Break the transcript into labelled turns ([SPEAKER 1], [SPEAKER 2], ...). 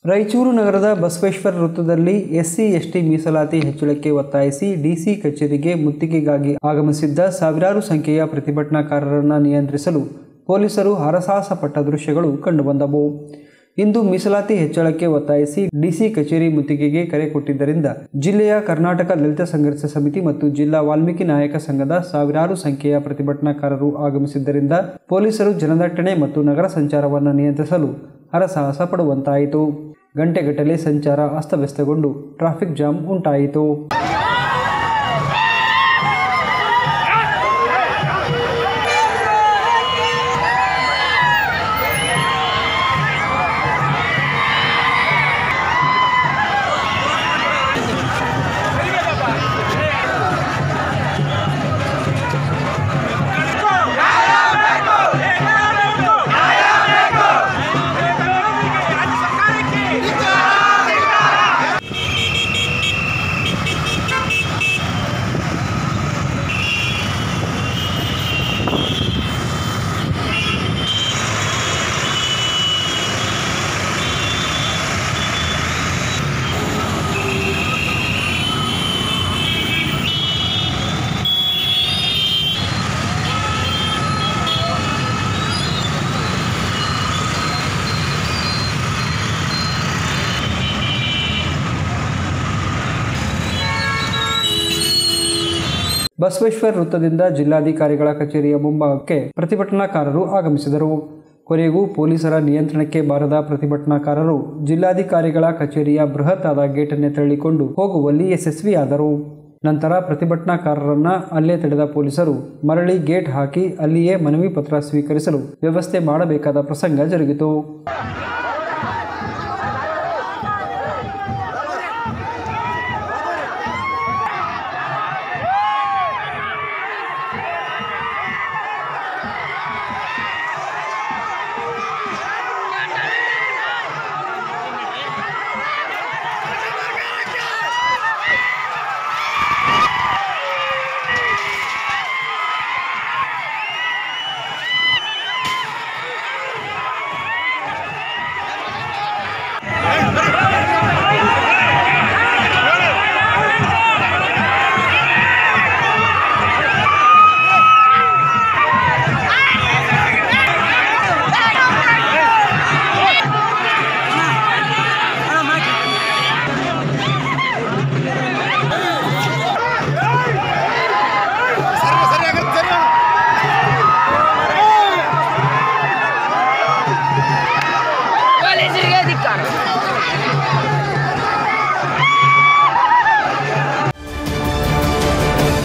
[SPEAKER 1] ರಾಯಚೂರು ನಗರದ ಬಸವೇಶ್ವರ ವೃತ್ತದಲ್ಲಿ SC ST ಮೀಸಲಾತಿ ಹೆಚ್ಚಳಕ್ಕೆ ಒತ್ತಾಯಿಸಿ ಡಿಸಿ ಕಚೇರಿಗೆ ಮುತ್ತಿಗೆಗಾಗಿ ಆಗಮಿಸಿದ್ದ ಸಾವಿರಾರು ಸಂಖ್ಯೆಯ ಪ್ರತಿಭಟನಾಕಾರರನ್ನು ನಿಯಂತ್ರಿಸಲು ಪೊಲೀಸರು ಹರಸಾಹಸ ಪಟ್ಟ ದೃಶ್ಯಗಳು ಕಂಡುಬಂದವು ಇಂದು ಮೀಸಲಾತಿ ಹೆಚ್ಚಳಕ್ಕೆ ಒತ್ತಾಯಿಸಿ ಡಿಸಿ ಕಚೇರಿ ಮುತ್ತಿಗೆಗೆ ಕರೆ ಕೊಟ್ಟಿದ್ದರಿಂದ ಜಿಲ್ಲೆಯ ಕರ್ನಾಟಕ ದಲಿತ ಸಂಘರ್ಷ ಸಮಿತಿ ಮತ್ತು ಜಿಲ್ಲಾ ವಾಲ್ಮೀಕಿ ನಾಯಕ ಸಂಘದ ಸಾವಿರಾರು ಸಂಖ್ಯೆಯ ಪ್ರತಿಭಟನಾಕಾರರು ಆಗಮಿಸಿದ್ದರಿಂದ ಪೊಲೀಸರು ಜನದಟ್ಟಣೆ ಮತ್ತು ನಗರ ಸಂಚಾರವನ್ನು ನಿಯಂತ್ರಿಸಲು ಹರಸಾಹಸ ಪಡುವಂತಾಯಿತು ಗಂಟೆಗಟ್ಟಲೆ ಸಂಚಾರ ಅಸ್ತವ್ಯಸ್ತಗೊಂಡು ಟ್ರಾಫಿಕ್ ಜಾಮ್ ಉಂಟಾಯಿತು ಬಸವೇಶ್ವರ ವೃತ್ತದಿಂದ ಜಿಲ್ಲಾಧಿಕಾರಿಗಳ ಕಚೇರಿಯ ಮುಂಭಾಗಕ್ಕೆ ಪ್ರತಿಭಟನಾಕಾರರು ಆಗಮಿಸಿದರು ಕೊನೆಗೂ ಪೊಲೀಸರ ನಿಯಂತ್ರಣಕ್ಕೆ ಬಾರದ ಪ್ರತಿಭಟನಾಕಾರರು ಜಿಲ್ಲಾಧಿಕಾರಿಗಳ ಕಚೇರಿಯ ಬೃಹತ್ ಆದ ಗೇಟನ್ನೇ ತಳ್ಳಿಕೊಂಡು ಹೋಗುವಲ್ಲಿ ಯಶಸ್ವಿಯಾದರು ನಂತರ ಪ್ರತಿಭಟನಾಕಾರರನ್ನ ಅಲ್ಲೇ ತಡೆದ ಪೊಲೀಸರು ಮರಳಿ ಗೇಟ್ ಹಾಕಿ ಅಲ್ಲಿಯೇ ಮನವಿ ಪತ್ರ ಸ್ವೀಕರಿಸಲು ವ್ಯವಸ್ಥೆ ಮಾಡಬೇಕಾದ ಪ್ರಸಂಗ ಜರುಗಿತು
[SPEAKER 2] ಪೊಲೀಸರಿಗೆ ಧಿಕ್ಕಾರ